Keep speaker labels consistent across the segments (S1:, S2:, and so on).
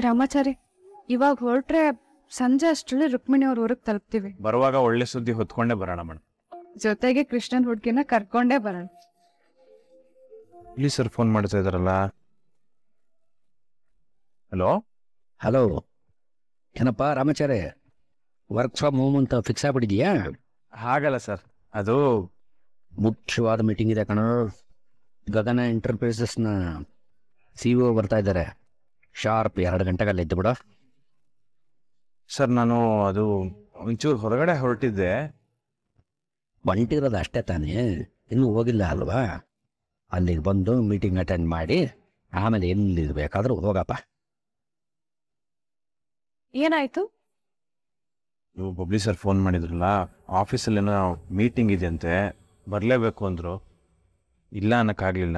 S1: ರಾಮಾಚಾರಿ ಇವಾಗ ಹೊರಟ್ರೆ ಸಂಜೆ ಅಷ್ಟರಲ್ಲಿ ರುಕ್ಮಿಣಿ ಅವ್ರ ಊರಿಗೆ ತಲುಪ್ತೀವಿ
S2: ಬರುವಾಗ ಒಳ್ಳೆ ಸುದ್ದಿ ಹೊತ್ಕೊಂಡೇ ಬರೋಣ ಮೇಡಮ್
S1: ಜೊತೆಗೆ ಕೃಷ್ಣನ್ ಹುಡ್ಗಿನ ಕರ್ಕೊಂಡೇ ಬರೋಣ
S2: ಇಲ್ಲಿ ಸರ್ ಫೋನ್ ಮಾಡ್ತಾ ಇದಾರಲ್ಲ ಹಲೋ
S3: ಹಲೋ ಏನಪ್ಪ ರಾಮಾಚಾರ್ಯ ವರ್ಕ್ ಫ್ರಮ್ ಹೋಮ್ ಅಂತ ಫಿಕ್ಸ್ ಆಗ್ಬಿಟ್ಟಿದ್ಯಾ
S2: ಹಾಗಲ್ಲ ಸರ್ ಅದು
S3: ಮುಖ್ಯವಾದ ಮೀಟಿಂಗ್ ಇದೆ ಕಣ ಗಗನ ಎಂಟರ್ಪ್ರೈಸಸ್ನ ಸಿ ಒ ಬರ್ತಾ ಇದ್ದಾರೆ ಶಾರ್ಪ್ ಎರಡು ಗಂಟೆಗಲ್ಲ ಇದ್ದು ಬಿಡ
S2: ಸರ್ ನಾನು ಅದು ಒಂಚೂರು ಹೊರಗಡೆ ಹೊರಟಿದ್ದೆ
S3: ಬಂಟಿರೋದು ಅಷ್ಟೇ ತಾನೇ ಇನ್ನೂ ಹೋಗಿಲ್ಲ ಅಲ್ವಾ ಅಲ್ಲಿಗೆ ಬಂದು ಮೀಟಿಂಗ್ ಅಟೆಂಡ್ ಮಾಡಿ ಆಮೇಲೆ ಎಲ್ಲಿ ಬೇಕಾದ್ರೂ ಹೋಗಪ್ಪ
S1: ಏನಾಯ್ತು
S2: ನೀವು ಬಬ್ಲಿ ಸರ್ ಫೋನ್ ಮಾಡಿದ್ರಲ್ಲ ಆಫೀಸಲ್ಲಿ ಏನೋ ಮೀಟಿಂಗ್ ಇದೆಯಂತೆ ಬರಲೇಬೇಕು ಅಂದರು ಇಲ್ಲ ಅನ್ನೋಕ್ಕಾಗಲಿಲ್ಲ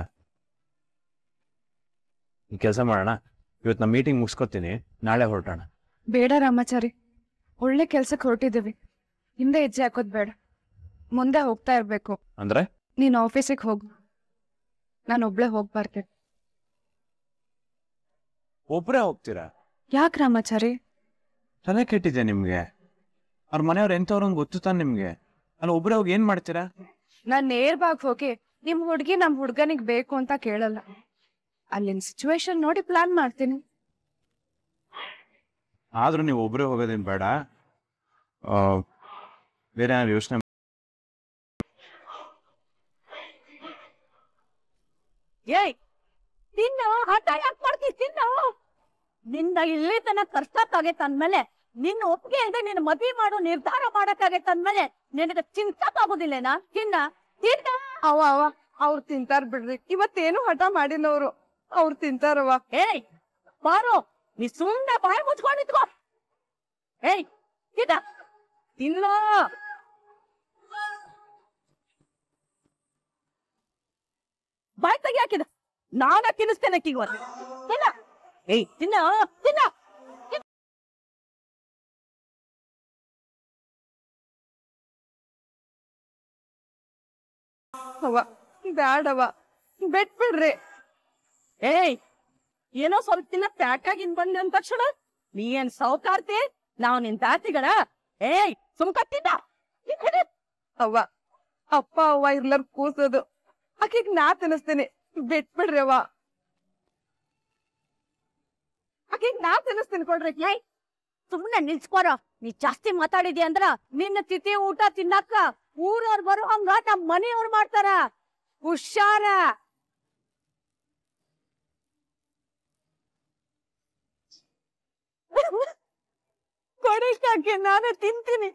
S2: ಈ ಕೆಲಸ ಮಾಡೋಣ ಇವತ್ತು ನಾನು ಮೀಟಿಂಗ್ ಮುಗಿಸ್ಕೊತೀನಿ ನಾಳೆ ಹೊರಟೋಣ
S1: ಬೇಡ ರಾಮಾಚಾರಿ ಒಳ್ಳೆ ಕೆಲ್ಸಕ್ಕೆ ಹೊರಟಿದ್ದೀವಿ ಹಿಂದೆ ಹೆಜ್ಜೆ ಹಾಕೋದ್ ಬೇಡ ಮುಂದೆ ಹೋಗ್ತಾ ಇರ್ಬೇಕು
S2: ಅಂದರೆ
S1: ನೀನ್ ಆಫೀಸಿಗೆ ಹೋಗು ನಾನು ಒಬ್ಳೆ ಹೋಗಿ ಬರ್ತೇನೆ
S2: ಒಬ್ಬರೇ ಹೋಗ್ತೀರಾ
S1: ಯಾಕೆ ರಾಮಾಚಾರಿ
S2: ತಲೆ ಕೆಟ್ಟಿದೆ ನಿಮಗೆ ಅವ್ರ ಮನೆಯವ್ರು ಎಂಥವ್ರು ಅಂತ ಗೊತ್ತು ತಾನೆ ನಿಮಗೆ ಅಲ್ಲಿ ಒಬ್ಬರೇ ಹೋಗಿ ಏನು ಮಾಡ್ತೀರಾ
S1: ನಾನ್ ನೇರ್ವಾಗಿ ಹೋಗಿ ನಿಮ್ ಹುಡ್ಗಿ ನಮ್ ಹುಡ್ಗನಿಗ್ ಬೇಕು ಅಂತ ಕೇಳಲ್ಲ ಅಲ್ಲಿನ ಸಿಚುವೇಶನ್ ನೋಡಿ ಪ್ಲಾನ್ ಮಾಡ್ತೀನಿ
S2: ಆದರೂ ನೀವು ಒಬ್ಬರೇ ಹೋಗೋದೇನು ಬೇಡ ಆ, ಬೇರೆ ಏನಾದ್ರು ಯೋಚನೆ
S4: ಏಯ್ ತಿನ್ನು ಹಠ ಯಾಕೆ ಮಾಡ್ತಿ ತಿನ್ನು ನಿನ್ನ ಇಲ್ಲಿ ತನಕ ಕರ್ಸಕ್ಕಾಗೈತೆ ಅಂದ್ಮೇಲೆ ನಿನ್ನ ಒಪ್ಪಿಗೆ ಇಲ್ಲದೆ ನಿನ್ನ ಮದ್ವೆ ಮಾಡೋ ನಿರ್ಧಾರ ಮಾಡಕ್ಕಾಗೈತೆ ಅಂದ್ಮೇಲೆ ನಿನಗೆ ಚಿಂತಕ್ಕಾಗೋದಿಲ್ಲೇನಾ ತಿನ್ನ ತಿನ್ನ
S1: ಅವ ಅವ ಅವ್ರು ತಿಂತಾರ ಬಿಡ್ರಿ ಇವತ್ತೇನು ಹಠ ಮಾಡಿಲ್ಲ ಅವ್ರು ಅವ್ರು ತಿಂತಾರವ
S4: ಏಯ್ ಬಾರೋ ನೀ ಸುಮ್ಮನೆ ಬಾಯಿ ಮುಚ್ಕೊಂಡು ನಿಂತ್ಕೋ ಏಯ್ ತಿನ್ನ ತಿನ್ನೋ ಬಾಯ್ ತೆಗಿಯಾಕಿದ ನಾನ ತಿನ್ನಿಸ್ತೇನೆ ಅಕ್ಕಿಗೆ ಇವತ್ತು ತಿನ್ನ ಏಯ್ ತಿನ್ನ ತಿನ್ನ
S1: ಅವ ಬ್ಯಾಡವ ಬಿಟ್ಬಿಡ್ರಿ
S4: ಏಯ್ ಏನೋ ಸ್ವಲ್ಪ ದಿನ ಪ್ಯಾಕ್ ಆಗಿನ್ ಬಂದೆ ಅಂದ ತಕ್ಷಣ ನೀ ಏನ್ ಸೌಕಾರ್ತಿ ನಾವ್ ನಿನ್ ತಾತಿಗಳ ಏಯ್ ಸುಮ್ಕತ್ತಿದ್ದ
S1: ಅವ್ವ ಅಪ್ಪ ಅವ್ವ ಇರ್ಲಾರ ಕೂಸೋದು ಆಕಿಗ್ ನಾ ತಿನ್ನಿಸ್ತೀನಿ ಬಿಟ್ಬಿಡ್ರಿ ಅವ್ವ ಆಕಿಗ್ ನಾ ತಿನ್ನಿಸ್ತೀನಿ ಕೊಡ್ರಿ
S4: ಏಯ್ ಸುಮ್ನೆ ನಿಲ್ಸ್ಕೊರ ನೀ ಜಾಸ್ತಿ ಮಾತಾಡಿದ್ಯ ಅಂದ್ರ ನಿನ್ನ ತಿಥಿ ಊಟ ತಿನ್ನಕ್ಕ ಊರವ್ರು ಬರೋ ಹಂಗ ನಮ್ ಮನೆಯವ್ರು ಮಾಡ್ತಾರ ಹುಷಾರ ಕೊಡಿಕಾಕೆ ನಾನು ತಿಂತೀನಿ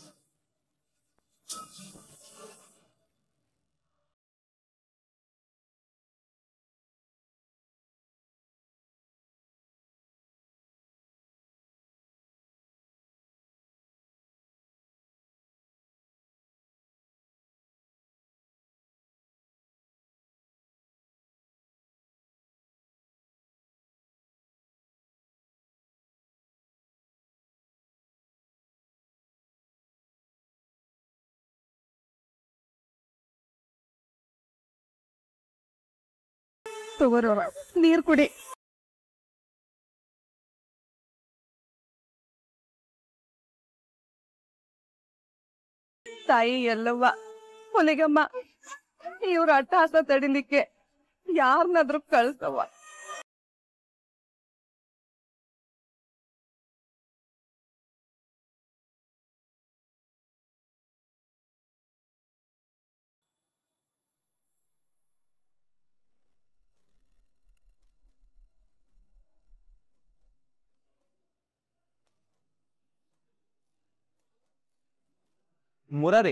S1: ತಗೋರವ ನೀರ್ ಕುಡಿ ತಾಯಿ ಎಲ್ಲವ್ವ ಹುಲಿಗಮ್ಮ ಇವ್ರ ಅಟ್ಟಹಾಸ ತಡಿಲಿಕ್ಕೆ ಯಾರನ್ನಾದ್ರೂ ಕಳ್ಸವ್ವ
S2: ಮುರಾರಿ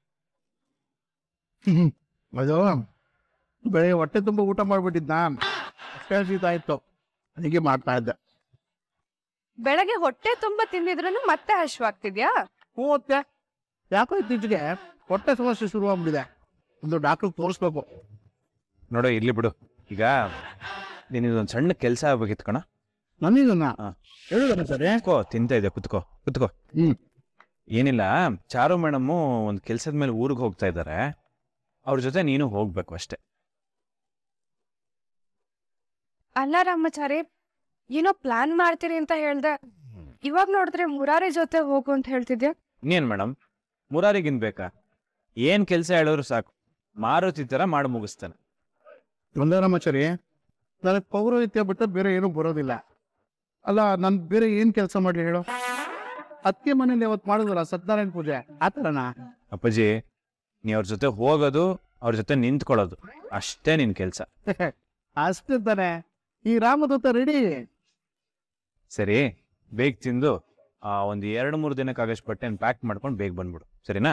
S5: ಅದು ಬೆಳಿಗ್ಗೆ ಹೊಟ್ಟೆ ತುಂಬ ಊಟ ಮಾಡ್ಬಿಟ್ಟಿದ್ದ ಅಷ್ಟೇ ಶೀತ ಆಯ್ತು ಅದಕ್ಕೆ ಮಾಡ್ತಾ ಇದ್ದೆ
S1: ಬೆಳಗ್ಗೆ ಹೊಟ್ಟೆ ತುಂಬಾ ತಿಂದಿದ್ರು ಮತ್ತೆ ಹಶ್ವಾಗ್ತಿದ್ಯಾ
S5: ಹ್ಞೂ ಮತ್ತೆ ಯಾಕೋ ಇತ್ತೀಚೆಗೆ ಹೊಟ್ಟೆ ಸಮಸ್ಯೆ ಶುರುವಾಗ್ಬಿಟ್ಟಿದೆ ಒಂದು ಡಾಕ್ಟ್ರಿಗೆ ತೋರಿಸ್ಬೇಕು
S2: ನೋಡೋ ಇರ್ಲಿ ಬಿಡು ಈಗ ನಿನಗೊಂದು ಸಣ್ಣ ಕೆಲಸ ಆಗ್ಬೇಕಿತ್ತು ಕಣ
S5: ನನಗನ್ನ
S2: ಹಾ.
S5: ಹೇಳುದಲ್ಲ ಸರಿ
S2: ಕುತ್ಕೋ ತಿಂತ ಇದೆ ಕುತ್ಕೋ ಕುತ್ಕೋ
S5: ಹ್ಮ್.
S2: ಏನಿಲ್ಲ ಚಾರು ಮೇಡಮ್ಮು ಒಂದು ಕೆಲ್ಸದ ಮೇಲೆ ಊರಿಗೆ ಹೋಗ್ತಾ ಇದ್ದಾರೆ ಅವ್ರ ಜೊತೆ ನೀನು ಹೋಗ್ಬೇಕು ಅಷ್ಟೇ
S1: ಅಲ್ಲ ರಾಮಾಚಾರಿ ಏನೋ ಪ್ಲಾನ್ ಮಾಡ್ತೀರಿ ಅಂತ ಹೇಳ್ದೆ ಇವಾಗ ನೋಡಿದ್ರೆ ಮುರಾರಿ ಜೊತೆ ಹೋಗು ಅಂತ ಹೇಳ್ತಿದ್ಯಾ
S2: ಇನ್ನೇನ್ ಮೇಡಮ್ ಮುರಾರಿಗಿನ್ ಬೇಕಾ ಏನ್ ಕೆಲಸ ಹೇಳಿದ್ರು ಸಾಕು ಮಾರುತಿ ತರ ಮಾಡಿ ಮುಗಿಸ್ತಾನೆ
S5: ಒಂದೇ ರಾಮಾಚಾರಿ ನನಗೆ ಪೌರೋಹಿತ್ಯ ಬಿಟ್ಟು ಬೇರೆ ಏನೂ ಬರೋದಿಲ್ಲ ಅಲ್ಲ ನಾನು ಬೇರೆ ಏನು ಕೆಲಸ ಮಾಡಲಿ ಹೇಳು ಅದಕ್ಕೆ ಮನೇಲಿ ಅವತ್ತು ಮಾಡಿದ್ರಲ್ಲ ಸತ್ಯನಾರಾಯಣ ಪೂಜೆ ಆ ಥರನಾ
S2: ಅಪ್ಪಾಜಿ ನೀ ಅವ್ರ ಜೊತೆ ಹೋಗೋದು ಅವ್ರ ಜೊತೆ ನಿಂತ್ಕೊಳ್ಳೋದು ಅಷ್ಟೇ ನಿನ್ ಕೆಲಸ
S5: ಅಷ್ಟೇ ತಾನೆ ಈ ರಾಮದೂತ ರೆಡಿ
S2: ಸರಿ ಬೇಗ ತಿಂದು ಆ ಒಂದು ಎರಡು ಮೂರು ದಿನಕ್ಕಾಗಷ್ಟು ಬಟ್ಟೆನ ಪ್ಯಾಕ್ ಮಾಡ್ಕೊಂಡು ಬೇಗ ಬಂದ್ಬಿಡು ಸರಿನಾ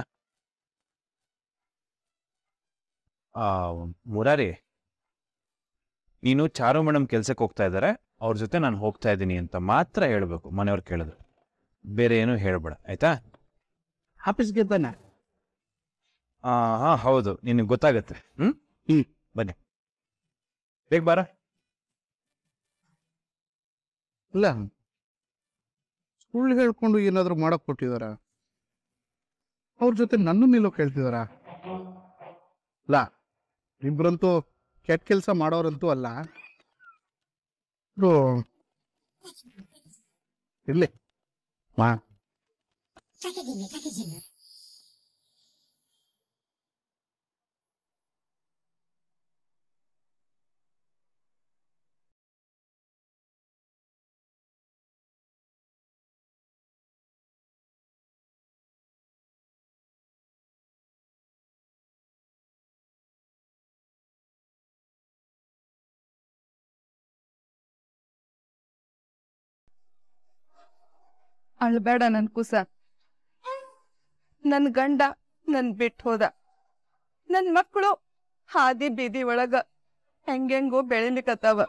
S2: ಆ ಮುರಾರಿ ನೀನು ಚಾರು ಮೇಡಮ್ ಕೆಲ್ಸಕ್ಕೆ ಹೋಗ್ತಾ ಇದ್ದಾರೆ ಅವ್ರ ಜೊತೆ ನಾನು ಹೋಗ್ತಾ ಇದ್ದೀನಿ ಅಂತ ಮಾತ್ರ ಹೇಳ್ಬೇಕು ಮನೆಯವ್ರು ಕೇಳಿದ್ರು ಬೇರೆ ಏನು ಹೇಳ್ಬೇಡ ಆಯ್ತಾ
S5: ಆಫೀಸ್ಗೆ ತಾನೆ
S2: ಆ, ಹಾ ಹೌದು ನಿನಗೆ ಗೊತ್ತಾಗತ್ತೆ ಹ್ಮ್
S5: ಹ್ಮ್.
S2: ಬನ್ನಿ ಬೇಗ ಬಾರ
S5: ಇಲ್ಲ ಸುಳ್ಳು ಹೇಳ್ಕೊಂಡು ಏನಾದರೂ ಮಾಡಕ್ ಕೊಟ್ಟಿದಾರ ಅವ್ರ ಜೊತೆ ನನ್ನ ನಿಲ್ಲೋ ಕೇಳ್ತಿದಾರ ಇಲ್ಲ ಇಬ್ರಂತೂ ಕೆಟ್ಟ ಕೆಲಸ ಮಾಡೋರಂತೂ ಅಲ್ಲ ಇವ್ರು ಇರ್ಲಿ ಮಾ
S1: ಅಳ್ಬೇಡ ನನ್ ಕುಸ ನನ್ ಗಂಡ ನನ್ ಬಿಟ್ಟು ಹೋದ ನನ್ ಮಕ್ಕಳು ಹಾದಿ ಬೀದಿ ಒಳಗ ಹೆಂಗೆಂಗೋ ಬೆಳಿಲಿಕತ್ತಾವ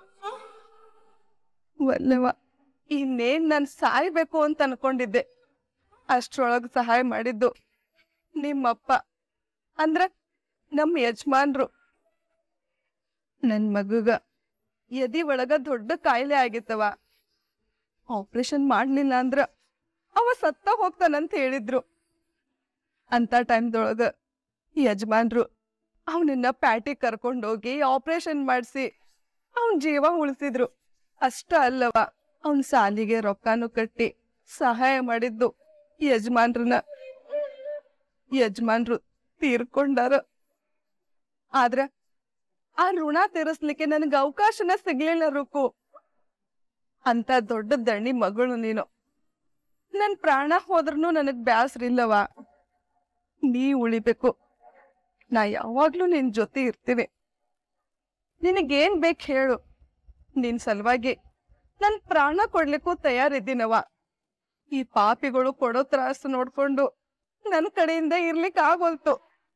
S1: ಒಲ್ಲವ ಇನ್ನೇನ್ ನಾನ್ ಸಾಯ್ಬೇಕು ಅಂತ ಅನ್ಕೊಂಡಿದ್ದೆ ಅಷ್ಟ್ರೊಳಗ್ ಸಹಾಯ ಮಾಡಿದ್ದು ನಿಮ್ಮಪ್ಪ ಅಂದ್ರ ನಮ್ ಯಜಮಾನ್ರು ನನ್ ಮಗುಗ ಎದಿ ಒಳಗ ದೊಡ್ಡ ಕಾಯಿಲೆ ಆಗಿತ್ತವ ಆಪರೇಷನ್ ಮಾಡ್ಲಿಲ್ಲ ಅಂದ್ರ ಅವ ಸತ್ತ ಹೋಗ್ತಾನಂತ ಹೇಳಿದ್ರು ಅಂತ ಟೈಮ್ದೊಳಗ ಯಜಮಾನ್ರು ಅವನನ್ನ ಪ್ಯಾಟಿಗ್ ಕರ್ಕೊಂಡೋಗಿ ಆಪರೇಷನ್ ಮಾಡಿಸಿ ಅವನ್ ಜೀವ ಉಳಿಸಿದ್ರು ಅಷ್ಟ ಅಲ್ಲವ ಅವನ್ ಸಾಲಿಗೆ ರೊಕ್ಕನು ಕಟ್ಟಿ ಸಹಾಯ ಮಾಡಿದ್ದು ಯಜಮಾನ್ರನ್ನ ಯಜಮಾನ್ರು ತೀರ್ಕೊಂಡಾರ ಆದ್ರ ಆ ಋಣ ತೀರಿಸ್ಲಿಕ್ಕೆ ನನಗೆ ಅವಕಾಶನ ಸಿಗ್ಲಿಲ್ಲ ರುಕು ಅಂತ ದೊಡ್ಡ ದಣಿ ಮಗಳು ನೀನು ನನ್ ಪ್ರಾಣ ಹೋದ್ರೂ ನನಗ್ ಬ್ಯಾಸ್ರಿಲ್ಲವ ನೀ ಉಳಿಬೇಕು ನಾ ಯಾವಾಗ್ಲೂ ನಿನ್ ಜೊತೆ ಇರ್ತೀನಿ ನಿನಗೇನ್ ಬೇಕ್ ಹೇಳು ನಿನ್ ಸಲುವಾಗಿ ನನ್ ಪ್ರಾಣ ಕೊಡ್ಲಿಕ್ಕೂ ತಯಾರಿದ್ದೀನವ ಈ ಪಾಪಿಗಳು ಕೊಡೋ ತ್ರಾಸು ನೋಡ್ಕೊಂಡು ನನ್ ಕಡೆಯಿಂದ ಇರ್ಲಿಕ್ ಆಗೋಲ್ತು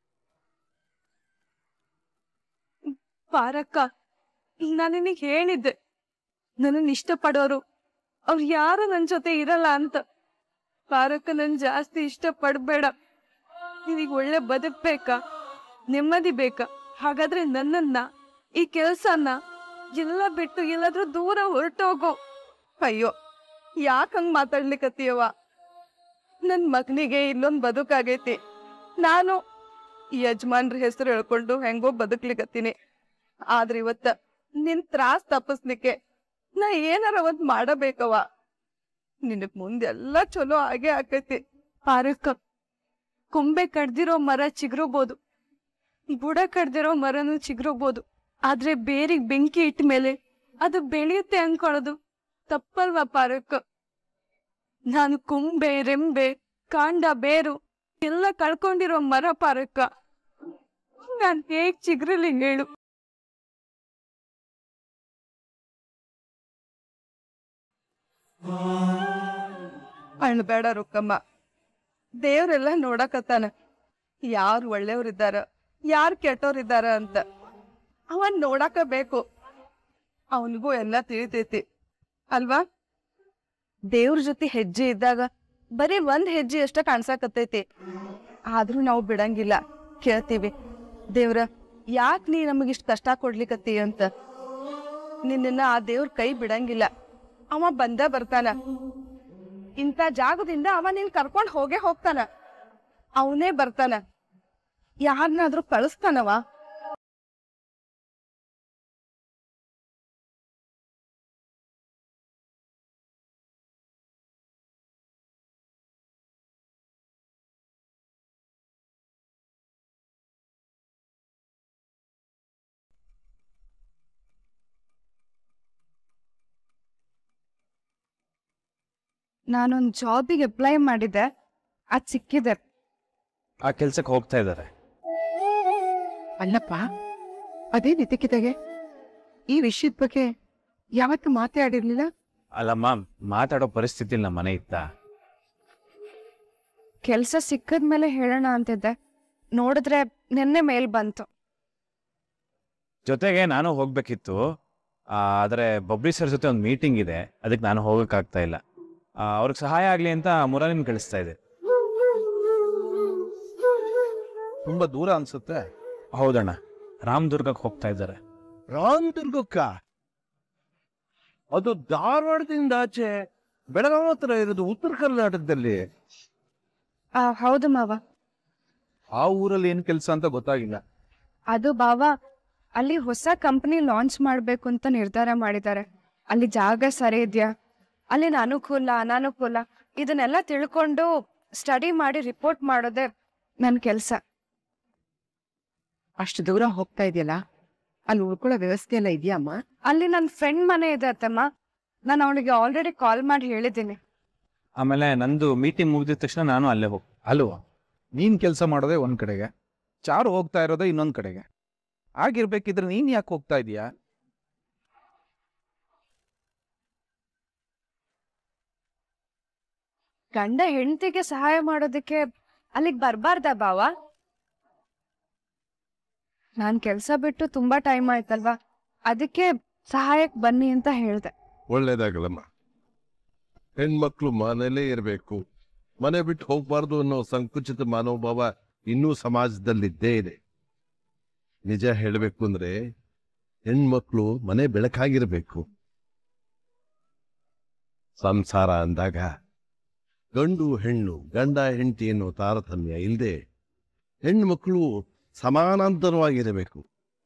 S1: ಪಾರಕ್ಕ ನಾನು ನಿನಗ್ ಹೇಳಿದ್ದೆ ನನ್ನನ್ನು ಇಷ್ಟಪಡೋರು ಅವ್ರು ಯಾರು ನನ್ ಜೊತೆ ಇರಲ್ಲ ಅಂತ ಪಾರಕ್ಕ ನನ್ ಜಾಸ್ತಿ ಇಷ್ಟ ಪಡ್ಬೇಡ ನಿನಗ್ ಒಳ್ಳೆ ಬದುಕ್ಬೇಕಾ ನೆಮ್ಮದಿ ಬೇಕಾ ಹಾಗಾದ್ರೆ ನನ್ನನ್ನ ಈ ಕೆಲ್ಸನ ಎಲ್ಲ ಬಿಟ್ಟು ಎಲ್ಲಾದ್ರೂ ದೂರ ಹೊರಟೋಗು ಅಯ್ಯೋ ಯಾಕ ಹಂಗ್ ಮಾತಾಡ್ಲಿಕತ್ತೀಯವ ನನ್ ಮಗನಿಗೆ ಇಲ್ಲೊಂದ್ ಬದುಕಾಗೈತಿ ನಾನು ಈ ಯಜಮಾನ್ರ ಹೆಸರು ಹೇಳ್ಕೊಂಡು ಹೆಂಗೋ ಬದುಕ್ಲಿಕತ್ತೀನಿ ಆದ್ರೆ ಇವತ್ತ ನಿನ್ ತ್ರಾಸ್ ತಪ್ಪಿಸ್ಲಿಕ್ಕೆ ನಾ ಏನಾರ ಒಂದ್ ಮಾಡಬೇಕವ ನಿನಗ್ ಮುಂದೆಲ್ಲ ಚಲೋ ಆಗೇ ಆಕೈತಿ ಪಾರಕ್ಕ ಕೊಂಬೆ ಕಡ್ದಿರೋ ಮರ ಚಿಗುರಬಹುದು ಬುಡ ಕಡ್ದಿರೋ ಮರನು ಚಿಗುರಬಹುದು ಆದ್ರೆ ಬೇರಿಗೆ ಬೆಂಕಿ ಇಟ್ಟ ಮೇಲೆ ಅದು ಬೆಳೆಯುತ್ತೆ ಅನ್ಕೊಳ್ಳೋದು ತಪ್ಪಲ್ವಾ ಪಾರಕ್ಕ ನಾನು ಕೊಂಬೆ ರೆಂಬೆ ಕಾಂಡ ಬೇರು ಎಲ್ಲ ಕಳ್ಕೊಂಡಿರೋ ಮರ ಪಾರಕ್ಕ ನಾನ್ ಹೇಗ್ ಚಿಗುರಲಿ ಹೇಳು ಅಳ್ಬೇಡ ರುಕ್ಕಮ್ಮ ದೇವ್ರೆಲ್ಲ ನೋಡಕತ್ತಾನ ಯಾರು ಒಳ್ಳೆಯವ್ರಿದ್ದಾರ ಯಾರು ಕೆಟ್ಟವ್ರಿದ್ದಾರ ಅಂತ ಅವನ್ ನೋಡಕ ಬೇಕು ಅವನಿಗೂ ಎಲ್ಲ ತಿಳಿತೈತಿ ಅಲ್ವಾ ದೇವ್ರ ಜೊತೆ ಹೆಜ್ಜೆ ಇದ್ದಾಗ ಬರೀ ಒಂದ್ ಹೆಜ್ಜೆ ಅಷ್ಟ ಕಾಣ್ಸಾಕತ್ತೈತಿ ಆದ್ರೂ ನಾವು ಬಿಡಂಗಿಲ್ಲ ಕೇಳ್ತೀವಿ ದೇವ್ರ ಯಾಕ್ ನೀ ನಮಗಿಷ್ಟ ಕಷ್ಟ ಕೊಡ್ಲಿಕತ್ತಿ ಅಂತ ನಿನ್ನ ಆ ದೇವ್ರ ಕೈ ಬಿಡಂಗಿಲ್ಲ ಅವ ಬಂದ ಬರ್ತಾನ ಇಂಥ ಜಾಗದಿಂದ ಅವ ನಿನ್ ಕರ್ಕೊಂಡ್ ಹೋಗೇ ಹೋಗ್ತಾನ ಅವನೇ ಬರ್ತಾನ ಯಾರನ್ನಾದ್ರೂ ಕಳಿಸ್ತಾನವ ನಾನೊಂದು ಜಾಬಿಗೆ ಅಪ್ಲೈ ಮಾಡಿದ್ದೆ ಅದು ಸಿಕ್ಕಿದೆ
S2: ಆ ಕೆಲ್ಸಕ್ಕೆ ಹೋಗ್ತಾ ಇದ್ದಾರೆ
S6: ಅಲ್ಲಪ್ಪ ಅದೇ ನಿತಿಕಿದಾಗೆ ಈ ವಿಷಯದ ಬಗ್ಗೆ ಯಾವತ್ತೂ ಮಾತಾಡಿರ್ಲಿಲ್ಲ
S2: ಅಲ್ಲಮ್ಮ ಮಾತಾಡೋ ಪರಿಸ್ಥಿತಿ ನಮ್ಮ ಮನೆ ಇತ್ತ
S1: ಕೆಲಸ ಸಿಕ್ಕದ್ಮೇಲೆ ಹೇಳೋಣ ಅಂತಿದ್ದೆ ನೋಡಿದ್ರೆ ನಿನ್ನೆ ಮೇಲ್ ಬಂತು
S2: ಜೊತೆಗೆ ನಾನು ಹೋಗ್ಬೇಕಿತ್ತು ಆ, ಆದ್ರೆ ಬಬ್ರಿ ಸರ್ ಜೊತೆ ಒಂದು ಮೀಟಿಂಗ್ ಇದೆ ಅದಕ್ಕೆ ನಾನು ಹೋಗಕ್ಕಾಗ್ತಾ ಇಲ್ಲ ಆ, ಅವ್ರಿಗೆ ಸಹಾಯ ಆಗ್ಲಿ ಅಂತ ಮುರಾರಿನ ಕಳಿಸ್ತಾ ಇದೆ
S5: ತುಂಬಾ ದೂರ ಅನ್ಸುತ್ತೆ
S2: ಹೌದಣ್ಣ ರಾಮದುರ್ಗಕ್ಕೆ ಹೋಗ್ತಾ ಇದ್ದಾರೆ
S5: ರಾಮದುರ್ಗಕ್ಕ ಅದು ಧಾರವಾಡದಿಂದ ಆಚೆ ಬೆಳಗಾವಿ ಹತ್ರ ಇರೋದು ಉತ್ತರ ಕರ್ನಾಟಕದಲ್ಲಿ
S1: ಆ, ಹೌದು ಮಾವ
S5: ಆ ಊರಲ್ಲಿ ಏನ್ ಕೆಲಸ ಅಂತ ಗೊತ್ತಾಗಿಲ್ಲ
S1: ಅದು ಬಾವ ಅಲ್ಲಿ ಹೊಸ ಕಂಪನಿ ಲಾಂಚ್ ಮಾಡಬೇಕು ಅಂತ ನಿರ್ಧಾರ ಮಾಡಿದ್ದಾರೆ ಅಲ್ಲಿ ಜಾಗ ಸರಿ ಇದೆಯಾ ಅಲ್ಲಿನ ಅನುಕೂಲ ಅನಾನುಕೂಲ ಇದನ್ನೆಲ್ಲ ತಿಳ್ಕೊಂಡು ಸ್ಟಡಿ ಮಾಡಿ ರಿಪೋರ್ಟ್ ಮಾಡೋದೇ ನನ್ನ ಕೆಲಸ
S6: ಅಷ್ಟು ದೂರ ಹೋಗ್ತಾ ಇದೆಯಲ್ಲ ಅಲ್ಲಿ ಉಳ್ಕೊಳ್ಳೋ ವ್ಯವಸ್ಥೆ ಎಲ್ಲ ಇದೆಯಮ್ಮ
S1: ಅಲ್ಲಿ ನನ್ನ ಫ್ರೆಂಡ್ ಮನೆ ಇದೆ ಅತ್ತಮ್ಮ ನಾನು ಅವಳಿಗೆ ಆಲ್ರೆಡಿ ಕಾಲ್ ಮಾಡಿ ಹೇಳಿದ್ದೀನಿ
S2: ಆಮೇಲೆ ನಂದು ಮೀಟಿಂಗ್ ಮುಗಿದ ತಕ್ಷಣ ನಾನು ಅಲ್ಲೇ ಹೋಗ್
S5: ಅಲ್ವಾ ನೀನ್ ಕೆಲಸ ಮಾಡೋದೇ ಒಂದ್ ಕಡೆಗೆ ಚಾರು ಹೋಗ್ತಾ ಇರೋದೇ ಇನ್ನೊಂದ್ ಕಡೆಗೆ ಆಗಿರ್ಬೇಕಿದ್ರೆ ನೀನ್ ಯಾಕೆ ಹೋಗ್ತಾ ಇದೀಯಾ
S1: ಗಂಡ ಹೆಂಡತಿಗೆ ಸಹಾಯ ಮಾಡೋದಕ್ಕೆ ಅಲ್ಲಿಗೆ ಬರಬಾರ್ದ ಬಾವ ನಾನು ಕೆಲಸ ಬಿಟ್ಟು ತುಂಬಾ ಟೈಮ್ ಆಯ್ತಲ್ವಾ ಅದಕ್ಕೆ ಸಹಾಯಕ್ಕೆ ಬನ್ನಿ ಅಂತ ಹೇಳಿದೆ
S7: ಒಳ್ಳೇದಾಗಲ್ಲಮ್ಮ ಹೆಣ್ಮಕ್ಳು ಮನೇಲೇ ಇರಬೇಕು ಮನೆ ಬಿಟ್ಟು ಹೋಗ್ಬಾರ್ದು ಅನ್ನೋ ಸಂಕುಚಿತ ಮನೋಭಾವ ಇನ್ನೂ ಸಮಾಜದಲ್ಲಿದ್ದೇ ಇದೆ ನಿಜ ಹೇಳಬೇಕು ಅಂದ್ರೆ ಹೆಣ್ಮಕ್ಳು ಮನೆ ಬೆಳಕಾಗಿರ್ಬೇಕು ಸಂಸಾರ ಅಂದಾಗ ಗಂಡು ಹೆಣ್ಣು ಗಂಡ ಹೆಂಡತಿ ಅನ್ನೋ ತಾರತಮ್ಯ ಇಲ್ಲದೆ ಹೆಣ್ಮಕ್ಳು ಸಮಾನಾಂತರವಾಗಿರಬೇಕು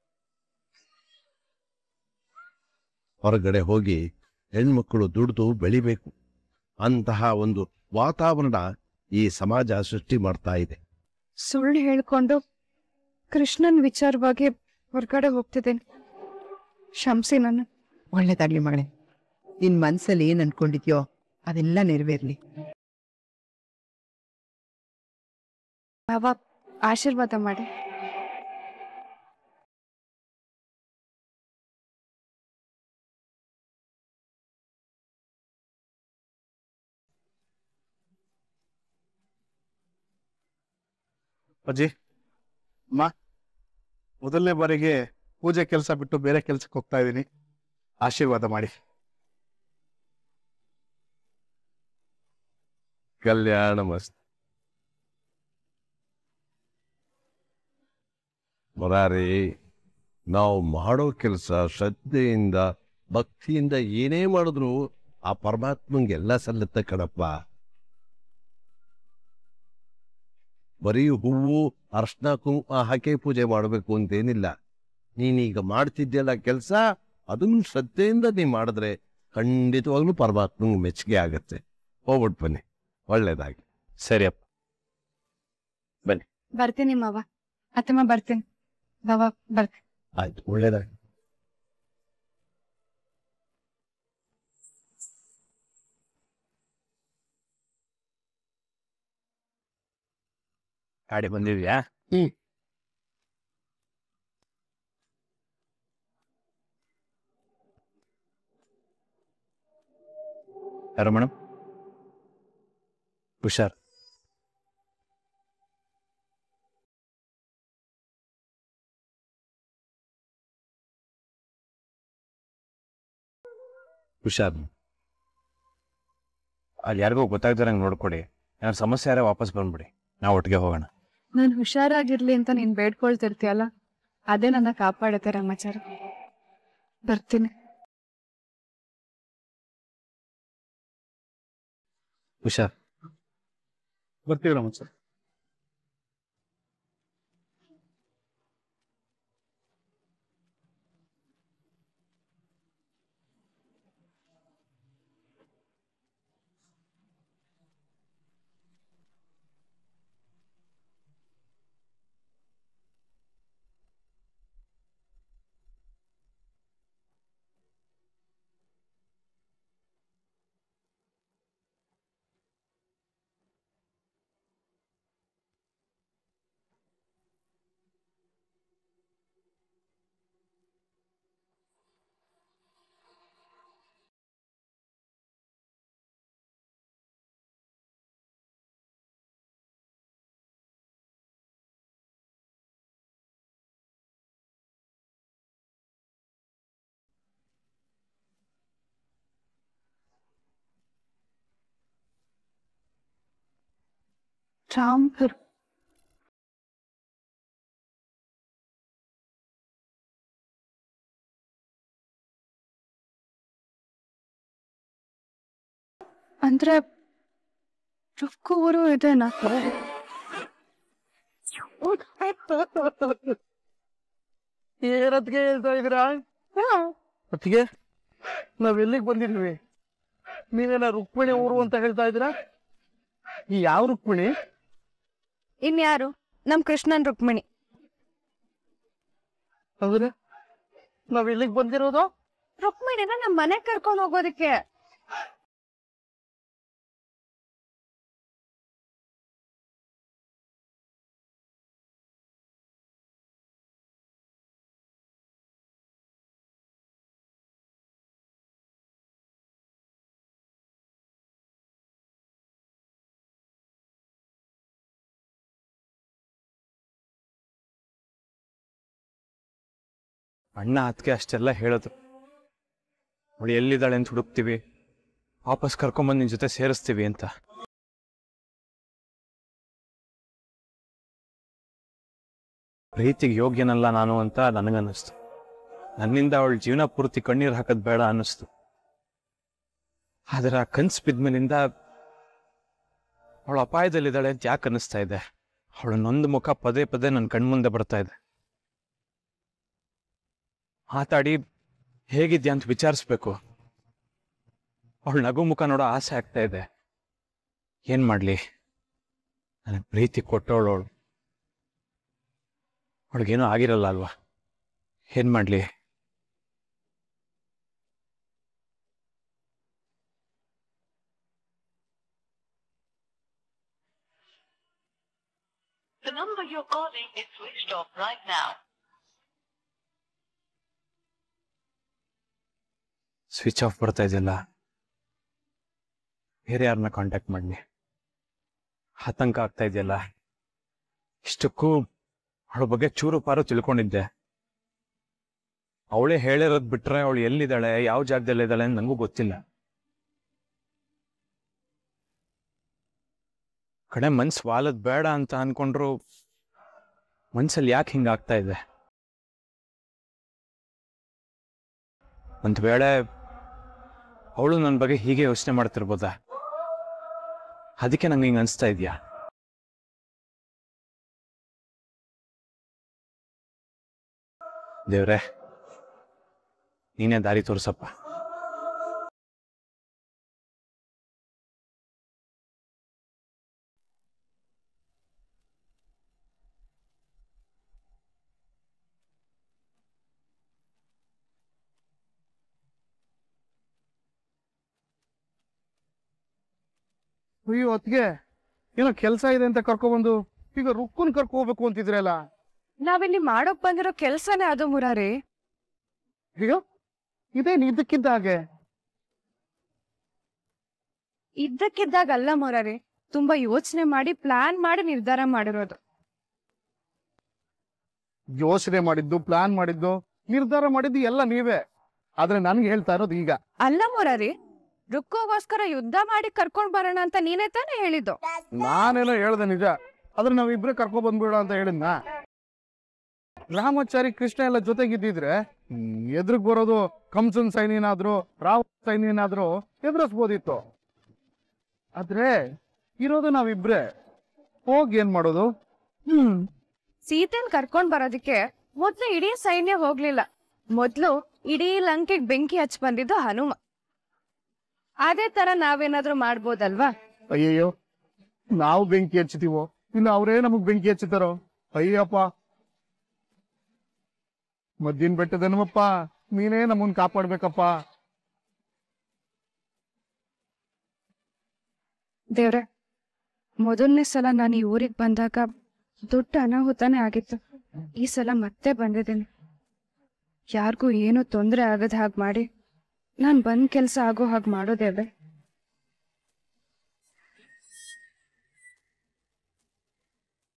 S7: ಹೊರಗಡೆ ಹೋಗಿ ಹೆಣ್ಮಕ್ಕಳು ದುಡಿದು ಬೆಳಿಬೇಕು ಅಂತಹ ಒಂದು ವಾತಾವರಣ ಈ ಸಮಾಜ ಸೃಷ್ಟಿ ಮಾಡ್ತಾ ಇದೆ
S1: ಸುಳ್ಳು ಹೇಳ್ಕೊಂಡು ಕೃಷ್ಣನ್ ವಿಚಾರವಾಗಿ ಹೊರಗಡೆ ಹೋಗ್ತಿದ್ದೀನಿ ಶಂಸಿ ನಾನು
S6: ಒಳ್ಳೇದಾಗ್ಲಿ ಮಗಳೇ ನಿನ್ ಮನ್ಸಲ್ಲಿ ಏನ್ ಅನ್ಕೊಂಡಿದ್ಯೋ ಅದೆಲ್ಲ ನೆರವೇರ್ಲಿ
S1: ಬಾಬಾ ಆಶೀರ್ವಾದ ಮಾಡಿ
S5: ಅಜ್ಜಿ ಅಮ್ಮ ಮೊದಲನೇ ಬಾರಿಗೆ ಪೂಜೆ ಕೆಲಸ ಬಿಟ್ಟು ಬೇರೆ ಕೆಲ್ಸಕ್ಕೆ ಹೋಗ್ತಾ ಇದ್ದೀನಿ ಆಶೀರ್ವಾದ ಮಾಡಿ
S7: ಕಲ್ಯಾಣ ಮಸ್ತ್ ಮುರಾರಿ ನಾವು ಮಾಡೋ ಕೆಲಸ ಶ್ರದ್ಧೆಯಿಂದ ಭಕ್ತಿಯಿಂದ ಏನೇ ಮಾಡಿದ್ರು ಆ ಪರಮಾತ್ಮಂಗೆಲ್ಲ ಸಲ್ಲುತ್ತೆ ಕಣಪ್ಪ ಬರೀ ಹೂವು ಅರ್ಶನ ಕುಂಕುಮ ಹಾಕಿ ಪೂಜೆ ಮಾಡಬೇಕು ಅಂತೇನಿಲ್ಲ ನೀನೀಗ ಮಾಡ್ತಿದ್ಯಲ್ಲ ಕೆಲಸ ಅದನ್ನು ಶ್ರದ್ಧೆಯಿಂದ ನೀ ಮಾಡಿದ್ರೆ ಖಂಡಿತವಾಗ್ಲೂ ಪರಮಾತ್ಮಂಗೆ ಮೆಚ್ಚುಗೆ ಆಗತ್ತೆ ಹೋಗ್ಬಿಟ್ಟು ಬನ್ನಿ ಒಳ್ಳೇದಾಗಿ
S2: ಸರಿಯಪ್ಪ
S1: ಬರ್ತೀನಿ ಮಾವ ಅತ್ತಮ್ಮ ಬರ್ತೀನಿ ಬಾವ ಬರ್ತೀನಿ
S7: ಆಯ್ತು ಒಳ್ಳೇದಾಗಿ
S2: ಗಾಡಿ ಬಂದಿದ್ಯಾ
S6: ಹ್ಮ್.
S2: ಯಾರು ಮೇಡಮ್ ಹುಷಾರ್ ಹುಷಾರ್ ಅಲ್ಲಿ ಯಾರಿಗೂ ಗೊತ್ತಾಗ್ದಿರಂಗೆ ನೋಡ್ಕೊಡಿ ಏನಾದ್ರು ಸಮಸ್ಯೆ ಯಾರೇ ವಾಪಸ್ ಬಂದ್ಬಿಡಿ ನಾವು ಒಟ್ಟಿಗೆ ಹೋಗೋಣ
S1: ನಾನು ಹುಷಾರಾಗಿರ್ಲಿ ಅಂತ ನೀನ್ ಬೇಡ್ಕೊಳ್ತಿರ್ತೀಯಲ್ಲ ಅದೇ ನನ್ನ ಕಾಪಾಡುತ್ತೆ ರಾಮಾಚಾರ ಬರ್ತೀನಿ
S2: ಹುಷಾರ್
S5: ಬರ್ತೀವಿ ರಮಣ್ ಸರ್
S1: ರಾಮ್ಪುರ್ ಅಂದ್ರೆ ರುಕ್ಕು ಊರು ಇದೆನಾ
S5: ಏನತ್ಗೆ ಹೇಳ್ತಾ ಇದ್ದೀರಾ ಅತ್ತಿಗೆ ನಾವ್ ಎಲ್ಲಿಗೆ ಬಂದಿದ್ವಿ ನೀವೇನ ರುಕ್ಮಿಣಿ ಊರು ಅಂತ ಹೇಳ್ತಾ ಇದ್ದೀರಾ ಈ ಯಾವ ರುಕ್ಮಿಣಿ
S1: ಇನ್ಯಾರು ನಮ್ ಕೃಷ್ಣನ್ ರುಕ್ಮಿಣಿ
S5: ಅಂದ್ರೆ ನಾವ್ ಎಲ್ಲಿಗೆ ಬಂದಿರೋದು
S1: ರುಕ್ಮಿಣಿನ ನಮ್ ಮನೆಗ್ ಕರ್ಕೊಂಡ್ ಹೋಗೋದಕ್ಕೆ
S2: ಅಣ್ಣ ಅದಕ್ಕೆ ಅಷ್ಟೆಲ್ಲ ಹೇಳೋದು ಅವಳು ಎಲ್ಲಿದ್ದಾಳೆ ಅಂತ ಹುಡುಕ್ತೀವಿ ವಾಪಸ್ ಕರ್ಕೊಂಬಂದು ನಿನ್ ಜೊತೆ ಸೇರಿಸ್ತೀವಿ ಅಂತ ಪ್ರೀತಿಗೆ ಯೋಗ್ಯನಲ್ಲ ನಾನು ಅಂತ ನನಗನ್ನಿಸ್ತು ನನ್ನಿಂದ ಅವಳ ಜೀವನ ಪೂರ್ತಿ ಕಣ್ಣೀರು ಹಾಕೋದ್ ಬೇಡ ಅನ್ನಿಸ್ತು ಆದ್ರೆ ಆ ಕನ್ಸು ಬಿದ್ಮೇಲಿಂದ ಅವಳು ಅಪಾಯದಲ್ಲಿದ್ದಾಳೆ ಅಂತ ಯಾಕೆ ಅನ್ನಿಸ್ತಾ ಇದೆ ಅವಳ ನೊಂದು ಮುಖ ಪದೇ ಪದೇ ನನ್ನ ಕಣ್ಮುಂದೆ ಬರ್ತಾ ಇದೆ ಮಾತಾಡಿ ಹೇಗಿದ್ಯಾ ಅಂತ ವಿಚಾರಿಸ್ಬೇಕು ಅವಳು ನಗು ಮುಖ ನೋಡೋ ಆಸೆ ಆಗ್ತಾ ಇದೆ ಏನ್ ಮಾಡ್ಲಿ ನನಗೆ ಪ್ರೀತಿ ಕೊಟ್ಟವಳು ಅವಳು ಅವಳಿಗೇನೂ ಆಗಿರಲ್ಲ ಅಲ್ವಾ ಏನ್ ಮಾಡ್ಲಿ
S8: The number you're calling is switched off right now.
S2: Switch off ಬರ್ತಾ ಇದೆಯಲ್ಲ ಬೇರೆ ಯಾರನ್ನ ಕಾಂಟ್ಯಾಕ್ಟ್ ಮಾಡಲಿ ಆತಂಕ ಆಗ್ತಾ ಇದೆಯಲ್ಲ ಇಷ್ಟಕ್ಕೂ ಅವಳ ಬಗ್ಗೆ ಚೂರು ಪಾರು ತಿಳ್ಕೊಂಡಿದ್ದೆ ಅವಳೇ ಹೇಳಿರೋದ್ ಬಿಟ್ರೆ ಅವಳು ಎಲ್ಲಿದ್ದಾಳೆ ಯಾವ ಜಾಗದಲ್ಲಿದ್ದಾಳೆ ಅಂತ ನನಗೂ ಗೊತ್ತಿಲ್ಲ ಕಡೆ ಮನ್ಸು ವಾಲದ್ ಬೇಡ ಅಂತ ಅನ್ಕೊಂಡ್ರು ಮನ್ಸಲ್ಲಿ ಯಾಕೆ ಹಿಂಗಾಗ್ತಾ ಇದೆ ಒಂದ್ ವೇಳೆ ಅವಳು ನನ್ನ ಬಗ್ಗೆ ಹೀಗೆ ಯೋಚನೆ ಮಾಡ್ತಿರ್ಬೋದಾ ಅದಕ್ಕೆ ನಂಗೆ ಹಿಂಗೆ ಅನಿಸ್ತಾ ಇದೆಯಾ ದೇವ್ರೆ ನೀನೇ ದಾರಿ ತೋರ್ಸಪ್ಪ
S5: ಅಯ್ಯೋ ಅತ್ತಿಗೆ ಏನೋ ಕೆಲಸ ಇದೆ ಅಂತ ಕರ್ಕೊಬಂದು ಈಗ ರುಕ್ಕುನ್ ಕರ್ಕೊ ಹೋಗ್ಬೇಕು ಅಂತಿದ್ರಲ್ಲ
S1: ನಾವಿಲ್ಲಿ ಮಾಡೋಕ್ ಬಂದಿರೋ ಕೆಲ್ಸನೇ ಅದು ಮುರಾರಿ
S5: ಅಯ್ಯೋ ಇದೇನು ಇದಕ್ಕಿದ್ದ ಹಾಗೆ
S1: ಇದ್ದಕ್ಕಿದ್ದಾಗ ಅಲ್ಲ ಮುರಾರಿ ತುಂಬಾ ಯೋಚನೆ ಮಾಡಿ ಪ್ಲಾನ್ ಮಾಡಿ ನಿರ್ಧಾರ ಮಾಡಿರೋದು
S5: ಯೋಚನೆ ಮಾಡಿದ್ದು ಪ್ಲಾನ್ ಮಾಡಿದ್ದು ನಿರ್ಧಾರ ಮಾಡಿದ್ದು ಎಲ್ಲ ನೀವೇ ಆದ್ರೆ ನನ್ಗೆ ಹೇಳ್ತಾ ಇರೋದು ಈಗ
S1: ಅಲ್ಲ ಮುರಾರಿ ರುಕ್ಕೋಗೋಸ್ಕರ ಯುದ್ಧ ಮಾಡಿ ಕರ್ಕೊಂಡ್ ಬರೋಣ ಅಂತ ನೀನೇ ತಾನೇ ಹೇಳಿದ್ದು
S5: ನಾನೇನೋ ಹೇಳ್ದೆ ನಿಜ ಆದ್ರೆ ನಾವಿಬ್ರೇ ಕರ್ಕೊ ಬಂದ್ಬಿಡ ಅಂತ ಹೇಳಿದ್ನ ರಾಮಾಚಾರಿ ಕೃಷ್ಣ ಎಲ್ಲ ಜೊತೆಗಿದ್ದಿದ್ರೆ ಎದುರಿಗೆ ಬರೋದು ಕಂಸನ್ ಸೈನ್ಯನಾದ್ರು ರಾವ್ ಸೈನ್ಯನಾದ್ರು ಎದುರಿಸ್ಬೋದಿತ್ತು ಆದ್ರೆ ಇರೋದು ನಾವಿಬ್ರೇ ಹೋಗಿ ಏನ್ ಮಾಡೋದು
S1: ಹ್ಮ್ ಸೀತೆನ್ ಕರ್ಕೊಂಡ್ ಬರೋದಕ್ಕೆ ಮೊದ್ಲು ಇಡೀ ಸೈನ್ಯ ಹೋಗ್ಲಿಲ್ಲ ಮೊದ್ಲು ಇಡೀ ಲಂಕೆಗ್ ಬೆಂಕಿ ಹಚ್ಚ ಬಂದಿದ್ದು ಹನುಮ ಅದೇ ತರ ನಾವೇನಾದ್ರೂ ಮಾಡ್ಬೋದಲ್ವಾ
S5: ಅಯ್ಯಯ್ಯೋ ನಾವು ಬೆಂಕಿ ಹಚ್ಚುತ್ತೀವೋ ಇನ್ನು ಅವರೇ ನಮಗ್ ಬೆಂಕಿ ಹಚ್ಚುತ್ತಾರೋ ಅಯ್ಯಪ್ಪ ಮದ್ದಿನ ಬೆಟ್ಟದ ಹನುಮಪ್ಪ ನೀನೇ ನಮ್ಮನ್ ಕಾಪಾಡ್ಬೇಕಪ್ಪ
S1: ದೇವ್ರೆ ಮೊದಲನೇ ಸಲ ನಾನು ಈ ಊರಿಗೆ ಬಂದಾಗ ದೊಡ್ಡ ಅನಾಹುತನೇ ಆಗಿತ್ತು ಈ ಸಲ ಮತ್ತೆ ಬಂದಿದ್ದೀನಿ ಯಾರಿಗೂ ಏನೂ ತೊಂದರೆ ಆಗದ ಹಾಗೆ ಮಾಡಿ ನಾನು ಬಂದ್ ಕೆಲಸ ಆಗೋ ಹಾಗೆ ಮಾಡೋ ದೇವ್ರೆ